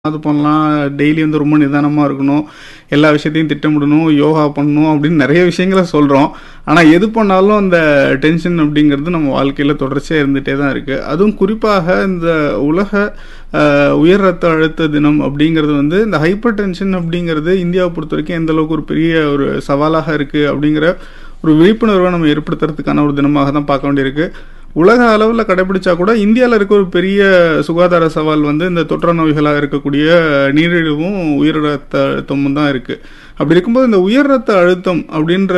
அது பண்ணலாம் டெய்லி வந்து ரொம்ப நிதானமாக இருக்கணும் எல்லா விஷயத்தையும் திட்டமிடணும் யோகா பண்ணணும் அப்படின்னு நிறைய விஷயங்களை சொல்கிறோம் ஆனால் எது பண்ணாலும் அந்த டென்ஷன் அப்படிங்கிறது நம்ம வாழ்க்கையில் தொடர்ச்சியாக இருந்துகிட்டே தான் இருக்குது அதுவும் குறிப்பாக இந்த உலக அஹ், உயர் ரத்த அழுத்த தினம் அப்படிங்கிறது வந்து இந்த ஹைப்பர் டென்ஷன் அப்படிங்கிறது இந்தியாவை பொறுத்த வரைக்கும் எந்த அளவுக்கு ஒரு பெரிய ஒரு சவாலாக இருக்குது அப்படிங்கிற ஒரு விழிப்புணர்வை நம்ம ஏற்படுத்துறதுக்கான ஒரு தினமாக தான் பார்க்க வேண்டியிருக்கு உலக அளவில் கடைபிடிச்சா கூட இந்தியாவில் இருக்க ஒரு பெரிய சுகாதார சவால் வந்து இந்த தொற்று நோய்களாக இருக்கக்கூடிய நீரிழிவும் உயர் ரத்த அழுத்தமும் தான் இருக்குது அப்படி இருக்கும்போது இந்த உயர் ரத்த அழுத்தம் அப்படின்ற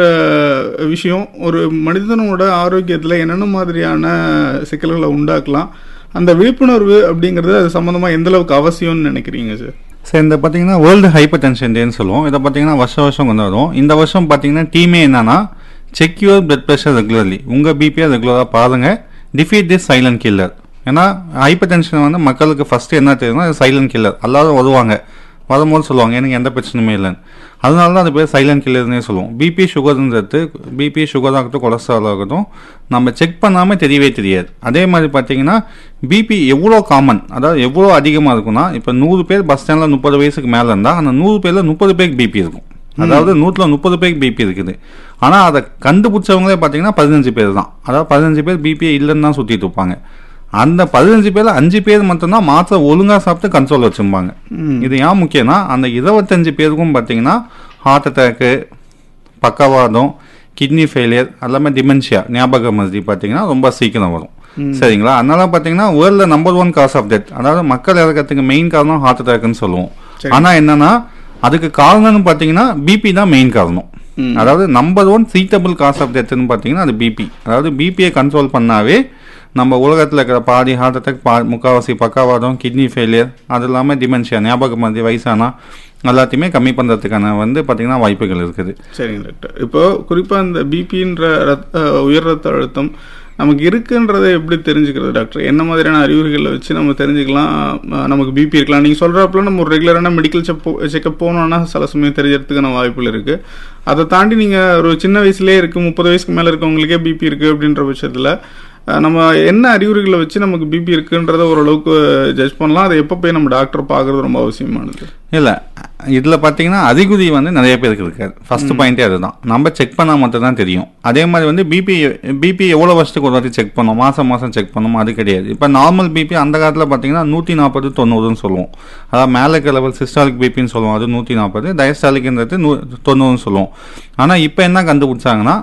விஷயம் ஒரு மனிதனோட ஆரோக்கியத்தில் என்னென்ன மாதிரியான சிக்கல்களை உண்டாக்கலாம் அந்த விழிப்புணர்வு அப்படிங்கிறது அது சம்மந்தமாக எந்த அளவுக்கு அவசியம்னு நினைக்கிறீங்க சார் சார் இந்த பார்த்தீங்கன்னா வேர்ல்டு ஹைப்பர் டென்ஷன் டேன்னு சொல்லுவோம் இதை பார்த்தீங்கன்னா வருஷம் வருஷம் கொண்டு வரும் இந்த வருஷம் பார்த்தீங்கன்னா டீமே என்னன்னா check your blood pressure regularly உங்கள் பிபியை ரெகுலராக பாருங்க டிஃபீட் திஸ் சைலண்ட் கில்லர் ஏன்னா ஹைப்பர் டென்ஷன் வந்து மக்களுக்கு ஃபர்ஸ்ட் என்ன தெரியும்னா சைலண்ட் கில்லர் எல்லாரும் வருவாங்க வரும்போது சொல்லுவாங்க எனக்கு எந்த பிரச்சனையுமே இல்லைன்னு அதனால தான் அது பேர் சைலண்ட் கில்லர்னே சொல்லுவோம் பிபி சுகர்ன்றது பிபி சுகர் ஆகட்டும் கொலஸ்ட்ரால் ஆகட்டும் நம்ம செக் பண்ணாமல் தெரியவே தெரியாது அதே மாதிரி பார்த்தீங்கன்னா பிபி எவ்வளோ காமன் அதாவது எவ்வளோ அதிகமாக இருக்கும்னா இப்போ நூறு பேர் பஸ் ஸ்டாண்டில் முப்பது வயசுக்கு மேலே இருந்தால் அந்த நூறு பேரில் முப்பது பேருக்கு பிபி இருக்கும் அதாவது நூற்றில் முப்பது பேருக்கு பிபி இருக்குது ஆனால் அதை கண்டுபிடிச்சவங்களே பார்த்தீங்கன்னா பதினஞ்சு பேர் தான் அதாவது பதினஞ்சு பேர் பிபி இல்லைன்னு தான் சுற்றிட்டு இருப்பாங்க அந்த பதினஞ்சு பேர்ல அஞ்சு பேர் மட்டும்தான் மாத்திரை ஒழுங்கா சாப்பிட்டு கண்ட்ரோல் வச்சிருப்பாங்க இது ஏன் முக்கியம்னா அந்த இருபத்தஞ்சு பேருக்கும் பார்த்தீங்கன்னா ஹார்ட் அட்டாக்கு பக்கவாதம் கிட்னி ஃபெயிலியர் எல்லாமே டிமென்ஷியா ஞாபக மருதி பார்த்தீங்கன்னா ரொம்ப சீக்கிரம் வரும் சரிங்களா அதனால பார்த்தீங்கன்னா வேர்ல்டில் number one cause of death அதாவது மக்கள் இறக்கிறதுக்கு மெயின் காரணம் ஹார்ட் அட்டாக்னு சொல்லுவோம் ஆனால் என்னன்னா அதுக்கு காரணம்னு பார்த்தீங்கன்னா பிபி தான் மெயின் காரணம் அதாவது நம்பர் ஒன் சீட்டபிள் காஸ் ஆஃப் டெத்னு பார்த்தீங்கன்னா அது பிபி அதாவது பிபியை கண்ட்ரோல் பண்ணாவே நம்ம உலகத்தில் இருக்கிற பாதி ஹார்ட் அட்டாக் பா முக்கால்வாசி பக்காவாதம் கிட்னி ஃபெயிலியர் அது இல்லாமல் டிமென்ஷியா ஞாபக மருதி வயசானா எல்லாத்தையுமே கம்மி பண்ணுறதுக்கான வந்து பார்த்தீங்கன்னா வாய்ப்புகள் இருக்குது சரிங்க டாக்டர் இப்போ குறிப்பாக இந்த பிபின்ற ரத்த உயர் ரத்த அழுத்தம் நமக்கு இருக்குன்றதை எப்படி தெரிஞ்சுக்கிறது டாக்டர் என்ன மாதிரியான அறிகுறிகளை வச்சு நம்ம தெரிஞ்சுக்கலாம் அஹ் நமக்கு பிபி இருக்கலாம் நீங்கள் சொல்கிறப்பல நம்ம ஒரு ரெகுலரான மெடிக்கல் செக் செக்கப் போனோம்னா சில சமயம் தெரியறதுக்கான வாய்ப்புகள் இருக்குது அதை தாண்டி நீங்கள் ஒரு சின்ன வயசுலேயே இருக்குது முப்பது வயசுக்கு மேலே இருக்கவங்களுக்கே பிபி இருக்குது அப்படின்ற பட்சத்தில் அஹ் நம்ம என்ன அறிகுறிகளை வச்சு நமக்கு பிபி இருக்குன்றத ஓரளவுக்கு ஜட்ஜ் பண்ணலாம் அதை எப்போ போய் நம்ம டாக்டர் பார்க்குறது ரொம்ப அவசியமானது இல்லை இதில் பார்த்தீங்கன்னா அறிகுறி வந்து நிறைய பேருக்கு இருக்காது ஃபர்ஸ்ட் பாயிண்டே அதுதான் நம்ம செக் பண்ணால் மட்டும் தான் தெரியும் அதே மாதிரி வந்து பிபி பிபி எவ்வளோ வருஷத்துக்கு ஒரு வாட்டி செக் பண்ணோம் மாதம் மாதம் செக் பண்ணோம் அது கிடையாது இப்போ நார்மல் பிபி அந்த காலத்தில் பார்த்தீங்கன்னா நூற்றி நாற்பது தொண்ணூறுன்னு சொல்லுவோம் அதாவது மேலே இருக்க லெவல் சிஸ்டாலிக் பிபின்னு சொல்லுவோம் அது நூற்றி நாற்பது டயஸ்டாலிக்ன்றது நூ தொண்ணூறுன்னு சொல்லுவோம் ஆனால் இப்போ என்ன கண்டுபிடிச்சாங்கன்னா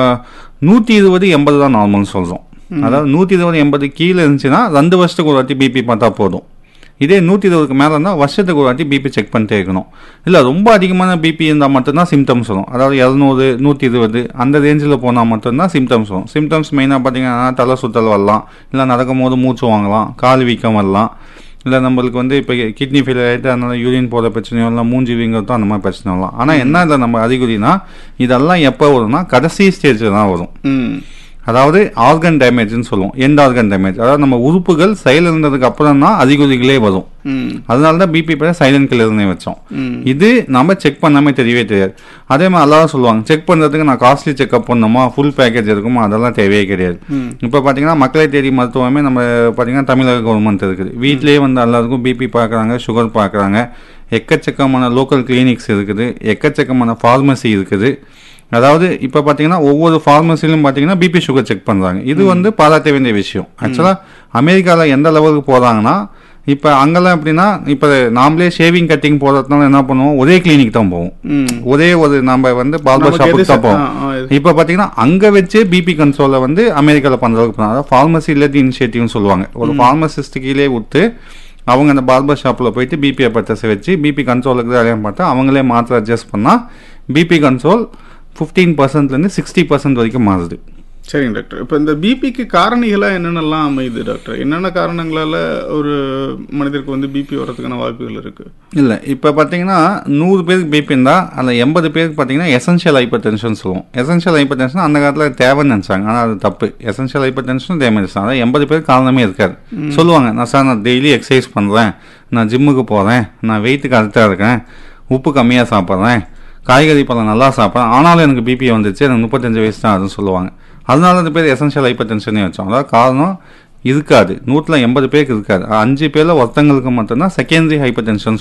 நூற்றி இருபது எண்பது தான் நார்மல்னு சொல்கிறோம் அதாவது நூற்றி இருபது எண்பது கீழே இருந்துச்சுன்னா ரெண்டு வருஷத்துக்கு ஒரு வாட்டி பிபி பார்த்தா போதும் இதே நூற்றி இருபதுக்கு மேலே இருந்தால் வருஷத்துக்கு ஒரு வாட்டி பிபி செக் பண்ணிட்டே இருக்கணும் இல்லை ரொம்ப அதிகமான பிபி இருந்தால் மட்டும்தான் சிம்டம்ஸ் வரும் அதாவது இரநூறு நூற்றி இருபது அந்த ரேஞ்சில் போனால் மட்டும்தான் சிம்டம்ஸ் வரும் சிம்டம்ஸ் மெயினாக பார்த்தீங்கன்னா தலை சுத்தல் வரலாம் இல்லை நடக்கும் போது மூச்சு வாங்கலாம் கால் வீக்கம் வரலாம் இல்லை நம்மளுக்கு வந்து இப்போ கிட்னி ஃபெயிலியர் ஆகிட்டு அதனால யூரின் போகிற பிரச்சனையோ இல்லை மூஞ்சி வீங்கிறதோ அந்த மாதிரி பிரச்சனை வரலாம் ஆனால் என்ன இதில் நம்ம அறிகுறினா இதெல்லாம் எப்போ வரும்னா கடைசி ஸ்டேஜில் தான் வரும் ம் அதாவது ஆர்கன் டேமேஜ்னு சொல்லுவோம் எண்ட் ஆர்கன் டேமேஜ் அதாவது நம்ம உறுப்புகள் செயலிழந்ததுக்கு அப்புறம் தான் அறிகுறிகளே வரும் ம் அதனால தான் பிபி பேர் சைலண்ட் கில்லர்னே வச்சோம் ம் இது நம்ம செக் பண்ணாமே தெரியவே தெரியாது அதே மாதிரி எல்லாரும் சொல்லுவாங்க செக் பண்ணுறதுக்கு நான் காஸ்ட்லி செக்அப் பண்ணணுமா ஃபுல் பேக்கேஜ் இருக்குமா அதெல்லாம் தேவையே கிடையாது இப்போ பார்த்தீங்கன்னா மக்களை தேடி மருத்துவமே நம்ம பார்த்தீங்கன்னா தமிழக கவர்மெண்ட் இருக்குது வீட்லேயே வந்து எல்லாருக்கும் பிபி பார்க்குறாங்க சுகர் பார்க்குறாங்க எக்கச்சக்கமான லோக்கல் கிளினிக்ஸ் இருக்குது எக்கச்சக்கமான ஃபார்மசி இருக்குது அதாவது இப்போ பார்த்தீங்கன்னா ஒவ்வொரு ஃபார்மசிலும் பார்த்தீங்கன்னா பிபி சுகர் செக் பண்ணுறாங்க இது வந்து பாராட்ட வேண்டிய விஷயம் ஆக்சுவலாக அமெரிக்காவில் எந்த லெவலுக்கு போகிறாங்கன்னா இப்போ அங்கெல்லாம் எப்படின்னா இப்போ நாமளே ஷேவிங் கட்டிங் போகிறதுனால என்ன பண்ணுவோம் ஒரே கிளினிக் தான் போவோம் ம் ஒரே ஒரு நம்ம வந்து பார்பர் நமக்கு எது ஷாப்புக்கு தான் set- போவோம் ஆ, ஆ, எது- இப்போ பார்த்தீங்கன்னா அங்கே வச்சே பிபி கண்ட்ரோலை வந்து அமெரிக்காவில் பண்ணுறதுக்கு போனாங்க அதாவது ஃபார்மசி இல்லாட்டி இனிஷியேட்டிவ்னு சொல்லுவாங்க ஒரு ஃபார்மசிஸ்ட் கீழே விட்டு அவங்க அந்த பார்பர் ஷாப்பில் போயிட்டு பிபி பர்ச்சேஸ் வச்சு பிபி கண்ட்ரோலுக்கு அலையம் பார்த்தா அவங்களே மாத்திரை அட்ஜஸ்ட் பண்ணால் பிபி கண்ட்ரோல் ஃபிஃப்டீன் பர்சன்ட்லேருந்து சிக்ஸ்டி பர்சன்ட் வரைக்கும் மாறுது சரிங்க டாக்டர் இப்போ இந்த பிபிக்கு காரணிகளாக என்னென்னலாம் அமையுது டாக்டர் என்னென்ன காரணங்களால ஒரு மனிதருக்கு வந்து பிபி வர்றதுக்கான வாய்ப்புகள் இருக்கு இல்லை இப்போ பார்த்தீங்கன்னா நூறு பேருக்கு பிபி இருந்தால் அதில் எண்பது பேருக்கு பார்த்தீங்கன்னா எசென்ஷியல் ஹைப்பர் டென்ஷன் சொல்லுவோம் எசென்ஷியல் ஹைப்பர் டென்ஷன் அந்த காலத்தில் தேவைன்னு நினச்சாங்க ஆனால் அது தப்பு எசென்ஷியல் ஹைப்பர் டென்ஷன் டேமேஜ் தான் அதாவது எண்பது பேருக்கு காரணமே இருக்காது சொல்லுவாங்க நான் சார் நான் டெய்லி எக்ஸசைஸ் பண்ணுறேன் நான் ஜிம்முக்கு போகிறேன் நான் வெயிட்டுக்கு கரெக்டாக இருக்கேன் உப்பு கம்மியாக சாப்பிட்றேன் காய்கறி பழம் நல்லா சாப்பிட்றேன் ஆனாலும் எனக்கு பிபி வந்துச்சு எனக்கு முப்பத்தஞ்சு வயசு தான் அதுன்னு சொல்லுவாங்க அதனால அந்த பேர் எசென்ஷியல் ஹைப்பர் டென்ஷனே வச்சோம் அதாவது காரணம் இருக்காது நூற்றில் எண்பது பேருக்கு இருக்காது அஞ்சு பேரில் ஒருத்தங்களுக்கு மட்டும்தான் செகண்டரி ஹைப்பர் டென்ஷன்